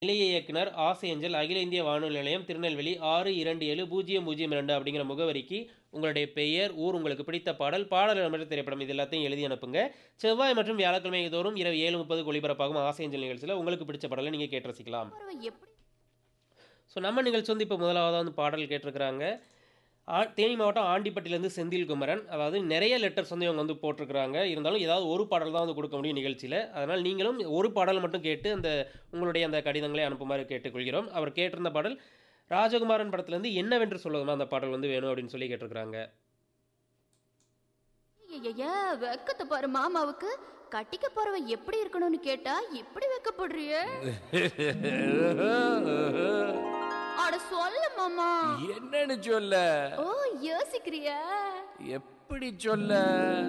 நிலைய இயக்குனர் ஆசை அஞ்சல் அகில இந்திய வானொலி நிலையம் திருநெல்வேலி ஆறு இரண்டு ஏழு பூஜ்ஜியம் பூஜ்ஜியம் ரெண்டு அப்படிங்கிற முகவரிக்கு உங்களுடைய பெயர் ஊர் உங்களுக்கு பிடித்த பாடல் பாடல் இடம்பெற்ற திரைப்படம் இது எல்லாத்தையும் எழுதி அனுப்புங்க செவ்வாய் மற்றும் வியாழக்கிழமை தோறும் இரவு ஏழு முப்பது ஒளிபரப்பாகும் ஆசை அஞ்சல் நிகழ்ச்சியில் உங்களுக்கு பிடிச்ச பாடலை நீங்கள் கேட்டு ரசிக்கலாம் பறவை எப்படி ஸோ நம்ம நிகழ்ச்சி வந்து இப்போ முதலாவதாக வந்து பாடல் கேட்டிருக்கிறாங்க ஆ தேனி மாவட்டம் ஆண்டிப்பட்டிலேருந்து செந்தில் குமரன் அதாவது நிறைய லெட்டர்ஸ் வந்து இவங்க வந்து போட்டிருக்கிறாங்க இருந்தாலும் ஏதாவது ஒரு பாடல் தான் வந்து கொடுக்க முடியும் நிகழ்ச்சியில் அதனால் நீங்களும் ஒரு பாடல் மட்டும் கேட்டு அந்த உங்களுடைய அந்த கடிதங்களை அனுப்புமாறு கேட்டுக்கொள்கிறோம் அவர் கேட்டிருந்த பாடல் ராஜகுமாரன் படத்துலேருந்து என்னவென்று சொல்லுவதுமா அந்த பாடல் வந்து வேணும் அப்படின்னு சொல்லி கேட்டிருக்கிறாங்க ஐயைய, வெக்கத்தை பாரு மாமாவுக்கு கட்டிக்க போறவ எப்படி இருக்கணும்னு கேட்டா இப்படி வெக்கப்படுறியே அட சொல்ல மாமா என்னன்னு சொல்ல ஓ யோசிக்கிறியா எப்படி சொல்ல